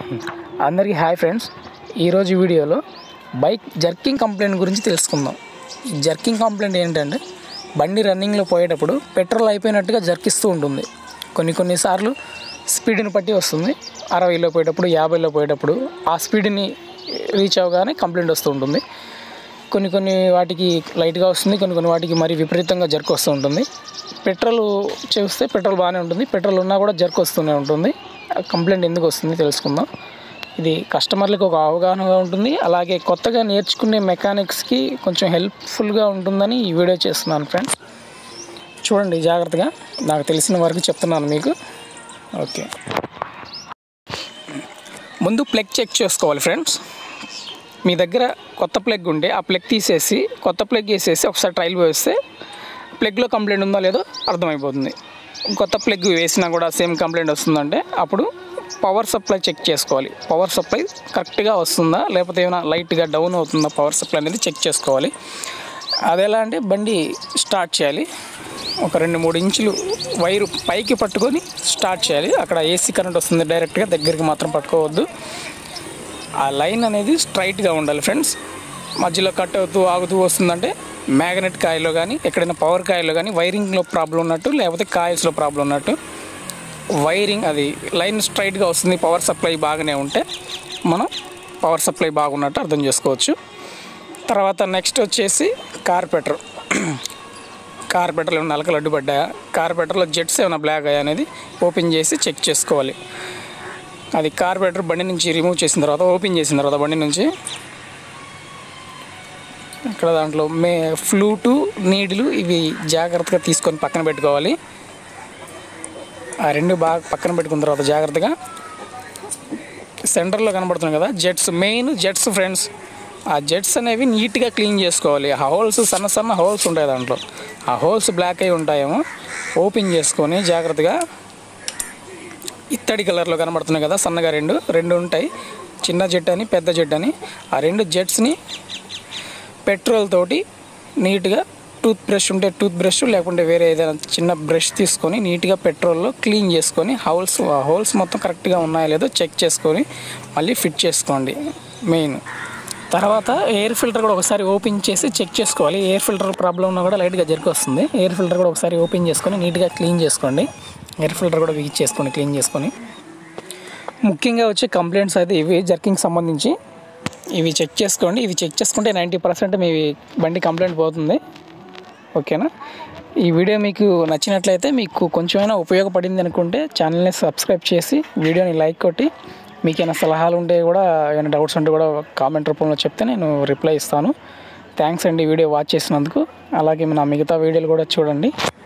అందరికీ hi friends ఈరోజు వీడియోలో బైక్ జర్కింగ్ కంప్లైంట్ గురించి తెలుసుకుందాం ఈ జర్కింగ్ కంప్లైంట్ ఏంటంటే బండి రన్నింగ్లో పోయేటప్పుడు పెట్రోల్ అయిపోయినట్టుగా జర్కిస్తూ ఉంటుంది కొన్ని కొన్నిసార్లు స్పీడ్ని బట్టి వస్తుంది అరవైలో పోయేటప్పుడు యాభైలో పోయేటప్పుడు ఆ స్పీడ్ని రీచ్ అవగానే కంప్లైంట్ వస్తూ ఉంటుంది కొన్ని కొన్ని వాటికి లైట్గా వస్తుంది కొన్ని కొన్ని వాటికి మరి విపరీతంగా జర్క్ వస్తూ ఉంటుంది పెట్రోల్ చూస్తే పెట్రోల్ బాగానే ఉంటుంది పెట్రోల్ ఉన్నా కూడా జర్క్ వస్తూనే ఉంటుంది ఆ కంప్లైంట్ ఎందుకు వస్తుంది తెలుసుకుందాం ఇది కస్టమర్లకు ఒక అవగాహనగా ఉంటుంది అలాగే కొత్తగా నేర్చుకునే మెకానిక్స్కి కొంచెం హెల్ప్ఫుల్గా ఉంటుందని ఈ వీడియో చేస్తున్నాను ఫ్రెండ్స్ చూడండి జాగ్రత్తగా నాకు తెలిసిన వరకు చెప్తున్నాను మీకు ఓకే ముందు ప్లగ్ చెక్ చేసుకోవాలి ఫ్రెండ్స్ మీ దగ్గర కొత్త ప్లగ్ ఉంటే ఆ ప్లగ్ తీసేసి కొత్త ప్లగ్ వేసేసి ఒకసారి ట్రైల్ వేస్తే ప్లగ్లో కంప్లైంట్ ఉందో లేదో అర్థమైపోతుంది కొత్త ప్లగ్ వేసినా కూడా సేమ్ కంప్లైంట్ వస్తుందంటే అప్పుడు పవర్ సప్లై చెక్ చేసుకోవాలి పవర్ సప్లై కరెక్ట్గా వస్తుందా లేకపోతే ఏమైనా లైట్గా డౌన్ అవుతుందా పవర్ సప్లై అనేది చెక్ చేసుకోవాలి అది ఎలా అంటే బండి స్టార్ట్ చేయాలి ఒక రెండు మూడు ఇంచులు వైరు పైకి పట్టుకొని స్టార్ట్ చేయాలి అక్కడ ఏసీ కరెంట్ వస్తుంది డైరెక్ట్గా దగ్గరికి మాత్రం పట్టుకోవద్దు ఆ లైన్ అనేది స్ట్రైట్గా ఉండాలి ఫ్రెండ్స్ మధ్యలో కట్ అవుతూ ఆగుతూ వస్తుందంటే మ్యాగ్నెట్ కాయలో కానీ ఎక్కడైనా పవర్ కాయలో కానీ వైరింగ్లో ప్రాబ్లం ఉన్నట్టు లేకపోతే కాయిల్స్లో ప్రాబ్లం ఉన్నట్టు వైరింగ్ అది లైన్ స్ట్రైట్గా వస్తుంది పవర్ సప్లై బాగానే ఉంటే మనం పవర్ సప్లై బాగున్నట్టు అర్థం చేసుకోవచ్చు తర్వాత నెక్స్ట్ వచ్చేసి కార్పెటర్ కార్పెటర్లో ఏమైనా నలకలు అడ్డుపడ్డాయా కార్పెటర్లో జెట్స్ ఏమైనా బ్లాక్ అయ్యా అనేది ఓపెన్ చేసి చెక్ చేసుకోవాలి అది కార్పెటర్ బండి నుంచి రిమూవ్ చేసిన తర్వాత ఓపెన్ చేసిన తర్వాత బండి నుంచి ఇక్కడ దాంట్లో మే ఫ్లూటు నీడిలు ఇవి జాగ్రత్తగా తీసుకొని పక్కన పెట్టుకోవాలి ఆ రెండు బాగా పక్కన పెట్టుకున్న తర్వాత జాగ్రత్తగా సెంటర్లో కనబడుతుంది కదా జెట్స్ మెయిన్ జెట్స్ ఫ్రెండ్స్ ఆ జెట్స్ అనేవి నీట్గా క్లీన్ చేసుకోవాలి ఆ హోల్స్ సన్న సన్న హోల్స్ ఉంటాయి దాంట్లో ఆ హోల్స్ బ్లాక్ అయి ఉంటాయేమో ఓపెన్ చేసుకొని జాగ్రత్తగా ఇత్తడి కలర్లో కనబడుతున్నాయి కదా సన్నగా రెండు రెండు ఉంటాయి చిన్న జెట్ అని పెద్ద జెట్ అని ఆ రెండు జెట్స్ని పెట్రోల్ తోటి నీట్గా టూత్ బ్రష్ ఉంటే టూత్ బ్రష్ లేకుంటే వేరే ఏదైనా చిన్న బ్రష్ తీసుకొని నీట్గా పెట్రోల్లో క్లీన్ చేసుకొని హోల్స్ ఆ హోల్స్ మొత్తం కరెక్ట్గా ఉన్నాయో లేదో చెక్ చేసుకొని మళ్ళీ ఫిట్ చేసుకోండి మెయిన్ తర్వాత ఎయిర్ ఫిల్టర్ కూడా ఒకసారి ఓపెన్ చేసి చెక్ చేసుకోవాలి ఎయిర్ ఫిల్టర్ ప్రాబ్లం ఉన్నా కూడా లైట్గా జరిగి వస్తుంది ఎయిర్ ఫిల్టర్ కూడా ఒకసారి ఓపెన్ చేసుకొని నీట్గా క్లీన్ చేసుకోండి ఎయిర్ ఫిల్టర్ కూడా వీక్ చేసుకొని క్లీన్ చేసుకొని ముఖ్యంగా వచ్చే కంప్లైంట్స్ అయితే ఇవి జర్కింగ్ సంబంధించి ఇవి చెక్ చేసుకోండి ఇవి చెక్ చేసుకుంటే నైంటీ పర్సెంట్ మీ బండి కంప్లైంట్ పోతుంది ఓకేనా ఈ వీడియో మీకు నచ్చినట్లయితే మీకు కొంచెమైనా ఉపయోగపడింది అనుకుంటే ఛానల్ని సబ్స్క్రైబ్ చేసి వీడియోని లైక్ కొట్టి మీకు ఏమైనా సలహాలు ఉంటే కూడా ఏమైనా డౌట్స్ ఉంటే కూడా కామెంట్ రూపంలో చెప్తే నేను రిప్లై ఇస్తాను థ్యాంక్స్ అండి వీడియో వాచ్ చేసినందుకు అలాగే నా మిగతా వీడియోలు కూడా చూడండి